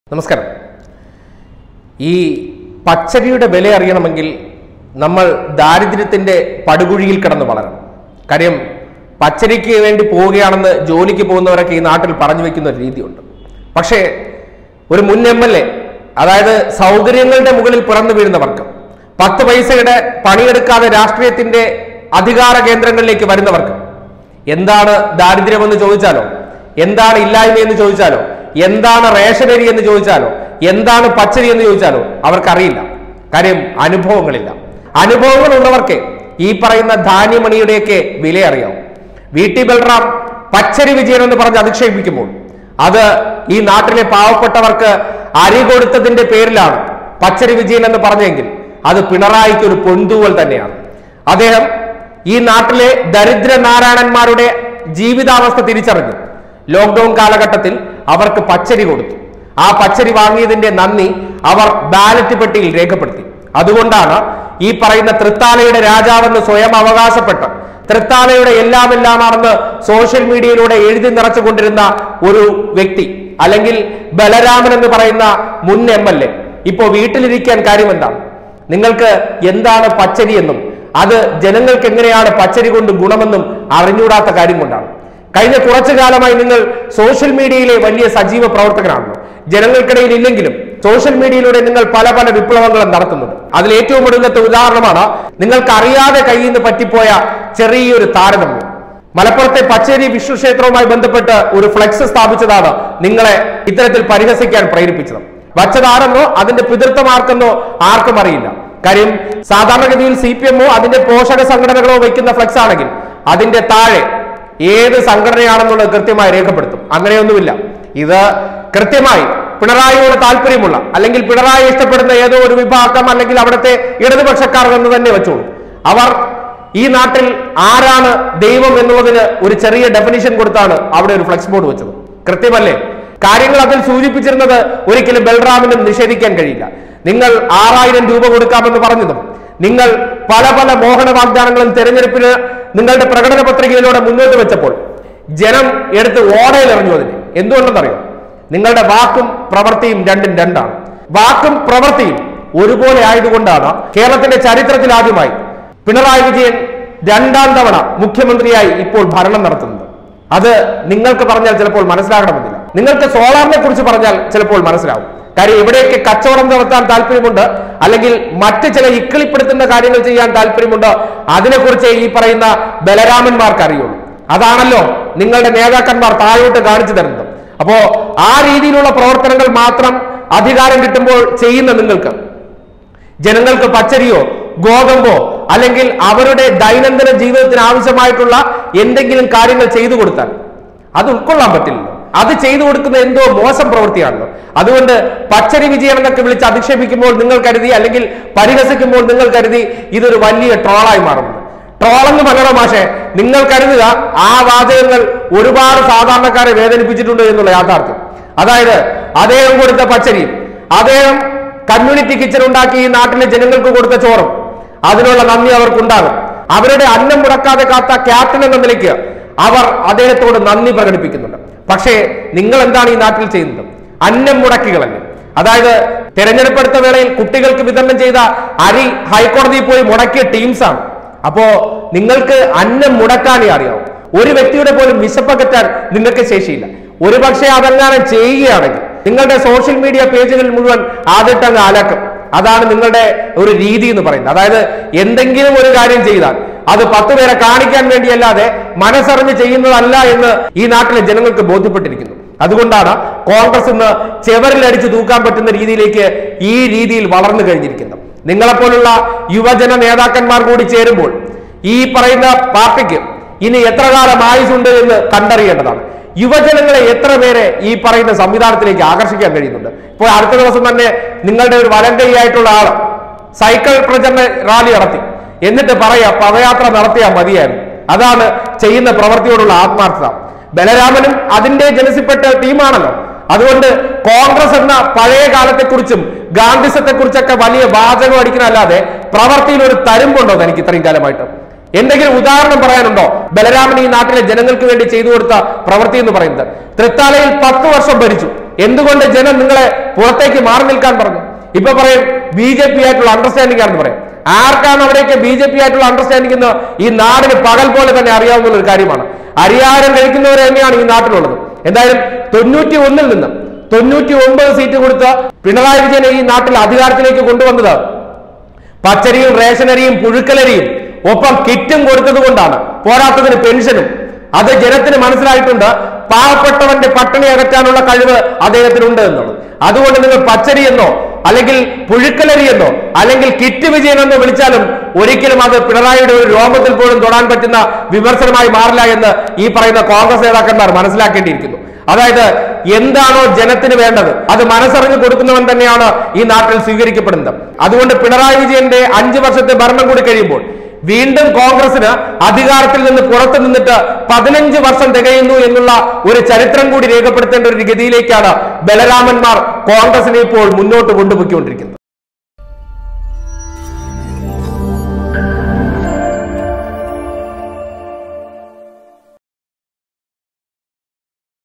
നമസ്കാരം ഈ പച്ചരിയുടെ വില അറിയണമെങ്കിൽ നമ്മൾ ദാരിദ്ര്യത്തിന്റെ പടുകുഴിയിൽ കിടന്ന് വളരണം കാര്യം പച്ചരിക്ക് വേണ്ടി പോവുകയാണെന്ന് ജോലിക്ക് പോകുന്നവരൊക്കെ ഈ നാട്ടിൽ പറഞ്ഞു വെക്കുന്ന ഒരു രീതിയുണ്ട് പക്ഷേ ഒരു മുൻ എം എൽ എ അതായത് സൗകര്യങ്ങളുടെ മുകളിൽ പിറന്നു വീഴുന്നവർക്ക് പത്ത് പൈസയുടെ പണിയെടുക്കാതെ രാഷ്ട്രീയത്തിന്റെ അധികാര കേന്ദ്രങ്ങളിലേക്ക് വരുന്നവർക്ക് എന്താണ് ദാരിദ്ര്യമെന്ന് ചോദിച്ചാലോ എന്താണ് ഇല്ലായ്മ എന്ന് ചോദിച്ചാലോ എന്താണ് റേഷനരി എന്ന് ചോദിച്ചാലോ എന്താണ് പച്ചരി എന്ന് ചോദിച്ചാലോ അവർക്കറിയില്ല കാര്യം അനുഭവങ്ങളില്ല അനുഭവങ്ങൾ ഉള്ളവർക്ക് ഈ പറയുന്ന ധാന്യമണിയുടെയൊക്കെ വില അറിയാവും വി ടി ബൽറാം പച്ചരി വിജയൻ എന്ന് പറഞ്ഞ് അധിക്ഷേപിക്കുമ്പോൾ അത് ഈ നാട്ടിലെ പാവപ്പെട്ടവർക്ക് അരി കൊടുത്തതിന്റെ പേരിലാണ് പച്ചരി വിജയൻ എന്ന് പറഞ്ഞെങ്കിൽ അത് പിണറായിക്ക് ഒരു പൊന്തൂവൽ തന്നെയാണ് അദ്ദേഹം ഈ നാട്ടിലെ ദരിദ്ര നാരായണന്മാരുടെ ജീവിതാവസ്ഥ തിരിച്ചറിഞ്ഞു ലോക്ക്ഡൌൺ കാലഘട്ടത്തിൽ അവർക്ക് പച്ചരി കൊടുത്തു ആ പച്ചരി വാങ്ങിയതിന്റെ നന്ദി അവർ ബാലറ്റ് പെട്ടിയിൽ രേഖപ്പെടുത്തി അതുകൊണ്ടാണ് ഈ പറയുന്ന തൃത്താലയുടെ രാജാവെന്ന് സ്വയം അവകാശപ്പെട്ട് തൃത്താലയുടെ എല്ലാം എല്ലാമാണെന്ന് സോഷ്യൽ മീഡിയയിലൂടെ എഴുതി നിറച്ചുകൊണ്ടിരുന്ന ഒരു വ്യക്തി അല്ലെങ്കിൽ ബലരാമൻ എന്ന് പറയുന്ന മുൻ എം എൽ എ ഇപ്പോ വീട്ടിലിരിക്കാൻ കാര്യം എന്താണ് നിങ്ങൾക്ക് എന്താണ് പച്ചരി എന്നും അത് ജനങ്ങൾക്ക് എങ്ങനെയാണ് പച്ചരി കൊണ്ട് ഗുണമെന്നും അറിഞ്ഞൂടാത്ത കാര്യം കൊണ്ടാണ് കഴിഞ്ഞ കുറച്ചു കാലമായി നിങ്ങൾ സോഷ്യൽ മീഡിയയിലെ വലിയ സജീവ പ്രവർത്തകരാണല്ലോ ജനങ്ങൾക്കിടയിൽ ഇല്ലെങ്കിലും സോഷ്യൽ മീഡിയയിലൂടെ നിങ്ങൾ പല പല വിപ്ലവങ്ങളും നടത്തുന്നുണ്ട് അതിൽ ഏറ്റവും ഒടുങ്ങത്തെ ഉദാഹരണമാണ് നിങ്ങൾക്ക് അറിയാതെ കയ്യിൽ നിന്ന് പറ്റിപ്പോയ ചെറിയൊരു താരതമ്യം മലപ്പുറത്തെ പച്ചേരി വിഷ്ണു ക്ഷേത്രവുമായി ബന്ധപ്പെട്ട് ഒരു ഫ്ലെക്സ് സ്ഥാപിച്ചതാണ് നിങ്ങളെ ഇത്തരത്തിൽ പരിഹസിക്കാൻ പ്രേരിപ്പിച്ചത് വച്ചതാരെന്നോ അതിന്റെ പിതൃത്വം ആർക്കെന്നോ ആർക്കും അറിയില്ല കാര്യം സാധാരണഗതിയിൽ സി പി എമ്മോ അതിന്റെ പോഷക സംഘടനകളോ വയ്ക്കുന്ന ഫ്ലെക്സ് ആണെങ്കിൽ അതിന്റെ താഴെ ഏത് സംഘടനയാണെന്നുള്ളത് കൃത്യമായി രേഖപ്പെടുത്തും അങ്ങനെയൊന്നുമില്ല ഇത് കൃത്യമായി പിണറായിയോട് താല്പര്യമുള്ള അല്ലെങ്കിൽ പിണറായി ഇഷ്ടപ്പെടുന്ന ഏതോ ഒരു വിഭാഗം അല്ലെങ്കിൽ അവിടുത്തെ ഇടതുപക്ഷക്കാർ എന്ന് തന്നെ വെച്ചോളൂ അവർ ഈ നാട്ടിൽ ആരാണ് ദൈവം എന്നുള്ളതിന് ഒരു ചെറിയ ഡെഫിനിഷൻ കൊടുത്താണ് അവിടെ ഒരു ഫ്ലെക്സ് ബോർഡ് വെച്ചത് കൃത്യമല്ലേ കാര്യങ്ങൾ അതിൽ സൂചിപ്പിച്ചിരുന്നത് ഒരിക്കലും ബൽറാമിനും നിഷേധിക്കാൻ കഴിയില്ല നിങ്ങൾ ആറായിരം രൂപ കൊടുക്കാമെന്ന് പറഞ്ഞതും നിങ്ങൾ പല പല മോഹന വാഗ്ദാനങ്ങളും തെരഞ്ഞെടുപ്പിന് നിങ്ങളുടെ പ്രകടന പത്രികയിലൂടെ മുന്നോട്ട് വെച്ചപ്പോൾ ജനം എടുത്ത് ഓടയിൽ എറിഞ്ഞു അതിന് എന്തുകൊണ്ടെന്നറിയോ നിങ്ങളുടെ വാക്കും പ്രവൃത്തിയും രണ്ടും രണ്ടാണ് വാക്കും പ്രവൃത്തിയും ഒരുപോലെ ആയതുകൊണ്ടാണ് കേരളത്തിന്റെ ചരിത്രത്തിൽ ആദ്യമായി പിണറായി വിജയൻ രണ്ടാം തവണ മുഖ്യമന്ത്രിയായി ഇപ്പോൾ ഭരണം നടത്തുന്നത് അത് നിങ്ങൾക്ക് പറഞ്ഞാൽ ചിലപ്പോൾ മനസ്സിലാകണമെന്നില്ല നിങ്ങൾക്ക് സോളാറിനെ കുറിച്ച് പറഞ്ഞാൽ ചിലപ്പോൾ മനസ്സിലാവും കാര്യം എവിടെയൊക്കെ കച്ചവടം നടത്താൻ താല്പര്യമുണ്ട് അല്ലെങ്കിൽ മറ്റ് ചില ഇക്കിളിപ്പെടുത്തുന്ന കാര്യങ്ങൾ ചെയ്യാൻ താല്പര്യമുണ്ട് അതിനെക്കുറിച്ച് ഈ പറയുന്ന ബലരാമന്മാർക്ക് അറിയുള്ളൂ അതാണല്ലോ നിങ്ങളുടെ നേതാക്കന്മാർ താഴോട്ട് കാണിച്ചു തരുന്നത് അപ്പോ ആ രീതിയിലുള്ള പ്രവർത്തനങ്ങൾ മാത്രം അധികാരം കിട്ടുമ്പോൾ ചെയ്യുന്ന നിങ്ങൾക്ക് ജനങ്ങൾക്ക് പച്ചരിയോ ഗോതമ്പോ അല്ലെങ്കിൽ അവരുടെ ദൈനംദിന ജീവിതത്തിന് ആവശ്യമായിട്ടുള്ള എന്തെങ്കിലും കാര്യങ്ങൾ ചെയ്തു കൊടുത്താൽ അത് ഉൾക്കൊള്ളാൻ പറ്റില്ലല്ലോ അത് ചെയ്തു കൊടുക്കുന്ന എന്തോ മോശം പ്രവൃത്തിയാണല്ലോ അതുകൊണ്ട് പച്ചരി വിജയം എന്നൊക്കെ വിളിച്ച് അധിക്ഷേപിക്കുമ്പോൾ നിങ്ങൾ കരുതി അല്ലെങ്കിൽ പരിഹസിക്കുമ്പോൾ നിങ്ങൾ കരുതി ഇതൊരു വലിയ ട്രോളായി മാറുന്നു ട്രോളെന്ന് പറയണോ മാഷെ നിങ്ങൾ കരുതുക ആ വാചകങ്ങൾ ഒരുപാട് സാധാരണക്കാരെ വേദനിപ്പിച്ചിട്ടുണ്ട് എന്നുള്ള യാഥാർത്ഥ്യം അതായത് അദ്ദേഹം കൊടുത്ത പച്ചരിയും അദ്ദേഹം കമ്മ്യൂണിറ്റി കിച്ചൺ ഉണ്ടാക്കി ഈ നാട്ടിലെ ജനങ്ങൾക്ക് കൊടുത്ത ചോറും അതിനുള്ള നന്ദി അവർക്കുണ്ടാകും അവരുടെ അന്നം മുടക്കാതെ കാത്ത ക്യാപ്റ്റൻ എന്ന നിലയ്ക്ക് അവർ അദ്ദേഹത്തോട് നന്ദി പ്രകടിപ്പിക്കുന്നുണ്ട് പക്ഷേ നിങ്ങൾ എന്താണ് ഈ നാട്ടിൽ ചെയ്യുന്നത് അന്നം മുടക്കികളല്ലേ അതായത് തെരഞ്ഞെടുപ്പ് എടുത്ത വേളയിൽ കുട്ടികൾക്ക് വിതരണം ചെയ്ത അരി ഹൈക്കോടതിയിൽ പോയി മുടക്കിയ ടീംസാണ് അപ്പോ നിങ്ങൾക്ക് അന്നം മുടക്കാനേ അറിയാവും ഒരു വ്യക്തിയുടെ പോലും വിശപ്പകറ്റാൻ നിങ്ങൾക്ക് ശേഷിയില്ല ഒരു പക്ഷേ അതെങ്ങനെ ചെയ്യുകയാണെങ്കിൽ നിങ്ങളുടെ സോഷ്യൽ മീഡിയ പേജുകളിൽ മുഴുവൻ ആദ്യട്ടങ്ങ് അലക്കും അതാണ് നിങ്ങളുടെ ഒരു രീതി എന്ന് പറയുന്നത് അതായത് എന്തെങ്കിലും ഒരു കാര്യം ചെയ്താൽ അത് പത്ത് പേരെ കാണിക്കാൻ വേണ്ടിയല്ലാതെ മനസ്സറിഞ്ഞ് ചെയ്യുന്നതല്ല എന്ന് ഈ നാട്ടിലെ ജനങ്ങൾക്ക് ബോധ്യപ്പെട്ടിരിക്കുന്നു അതുകൊണ്ടാണ് കോൺഗ്രസ് ഇന്ന് ചെവരിലടിച്ച് തൂക്കാൻ പറ്റുന്ന രീതിയിലേക്ക് ഈ രീതിയിൽ വളർന്നു കഴിഞ്ഞിരിക്കുന്നത് നിങ്ങളെപ്പോലുള്ള യുവജന നേതാക്കന്മാർ കൂടി ചേരുമ്പോൾ ഈ പറയുന്ന പാർട്ടിക്ക് ഇനി എത്ര കാലം ആയുസുണ്ട് എന്ന് കണ്ടറിയേണ്ടതാണ് യുവജനങ്ങളെ എത്ര പേരെ ഈ പറയുന്ന സംവിധാനത്തിലേക്ക് ആകർഷിക്കാൻ കഴിയുന്നുണ്ട് ഇപ്പോൾ അടുത്ത ദിവസം തന്നെ നിങ്ങളുടെ ഒരു വലം കൈയായിട്ടുള്ള ആള് സൈക്കിൾ പ്രചരണ റാലി നടത്തി എന്നിട്ട് പറയാ പദയാത്ര നടത്തിയാൽ മതിയായിരുന്നു അതാണ് ചെയ്യുന്ന പ്രവൃത്തിയോടുള്ള ആത്മാർത്ഥത ബലരാമനും അതിന്റെ ജനസിൽപ്പെട്ട ടീമാണല്ലോ അതുകൊണ്ട് കോൺഗ്രസ് എന്ന പഴയ കാലത്തെക്കുറിച്ചും ഗാന്ധിസത്തെക്കുറിച്ചൊക്കെ വലിയ വാചകം അടിക്കുന്നതല്ലാതെ പ്രവൃത്തിയിൽ ഒരു തരുമ്പുണ്ടോ തനിക്ക് ഇത്രയും കാലമായിട്ട് എന്തെങ്കിലും ഉദാഹരണം പറയാനുണ്ടോ ബലരാമൻ ഈ നാട്ടിലെ ജനങ്ങൾക്ക് വേണ്ടി ചെയ്തു കൊടുത്ത പ്രവൃത്തി എന്ന് പറയുന്നത് തൃത്താലയിൽ പത്ത് വർഷം ഭരിച്ചു എന്തുകൊണ്ട് ജനം നിങ്ങളെ പുറത്തേക്ക് മാറി നിൽക്കാൻ പറഞ്ഞു ഇപ്പൊ പറയും ബി ജെ പി ആയിട്ടുള്ള അണ്ടർസ്റ്റാൻഡിംഗ് ആണെന്ന് പറയും ആർക്കാണ് അവിടെയൊക്കെ ബി ജെ പി ആയിട്ടുള്ള അണ്ടർസ്റ്റാൻഡിംഗ് എന്ന് ഈ നാടിന് പകൽ പോലെ തന്നെ അറിയാവുന്ന ഒരു കാര്യമാണ് അരിയാരം കഴിക്കുന്നവർ തന്നെയാണ് ഈ നാട്ടിലുള്ളത് എന്തായാലും തൊണ്ണൂറ്റി ഒന്നിൽ നിന്ന് തൊണ്ണൂറ്റി ഒമ്പത് സീറ്റ് കൊടുത്ത് പിണറായി വിജയനെ ഈ നാട്ടിൽ അധികാരത്തിലേക്ക് കൊണ്ടുവന്നത് പച്ചരിയും റേഷനരിയും പുഴുക്കലരിയും ഒപ്പം കിറ്റും കൊടുത്തത് കൊണ്ടാണ് പോരാത്തതിന് പെൻഷനും അത് ജനത്തിന് മനസ്സിലായിട്ടുണ്ട് പാവപ്പെട്ടവന്റെ പട്ടിണി അകറ്റാനുള്ള കഴിവ് അദ്ദേഹത്തിനുണ്ട് എന്നുള്ളത് അതുകൊണ്ട് നിങ്ങൾ പച്ചരി എന്നോ അല്ലെങ്കിൽ പുഴുക്കലരി എന്നോ അല്ലെങ്കിൽ കിറ്റ് വിജയൻ എന്നോ വിളിച്ചാലും ഒരിക്കലും അത് പിണറായിയുടെ ഒരു രോമത്തിൽ പോലും തൊടാൻ പറ്റുന്ന വിമർശനമായി മാറില്ല എന്ന് ഈ പറയുന്ന കോൺഗ്രസ് നേതാക്കന്മാർ മനസ്സിലാക്കേണ്ടിയിരിക്കുന്നു അതായത് എന്താണോ ജനത്തിന് വേണ്ടത് അത് മനസ്സറിഞ്ഞ് കൊടുക്കുന്നവൻ തന്നെയാണ് ഈ നാട്ടിൽ സ്വീകരിക്കപ്പെടുന്നത് അതുകൊണ്ട് പിണറായി വിജയന്റെ അഞ്ചു വർഷത്തെ ഭരണം കൂടി കഴിയുമ്പോൾ വീണ്ടും കോൺഗ്രസിന് അധികാരത്തിൽ നിന്ന് പുറത്തു നിന്നിട്ട് പതിനഞ്ച് വർഷം തികയുന്നു എന്നുള്ള ഒരു ചരിത്രം കൂടി രേഖപ്പെടുത്തേണ്ട ഒരു ഗതിയിലേക്കാണ് ബലരാമന്മാർ കോൺഗ്രസിനെ ഇപ്പോൾ മുന്നോട്ട് കൊണ്ടുപോയിക്കൊണ്ടിരിക്കുന്നത്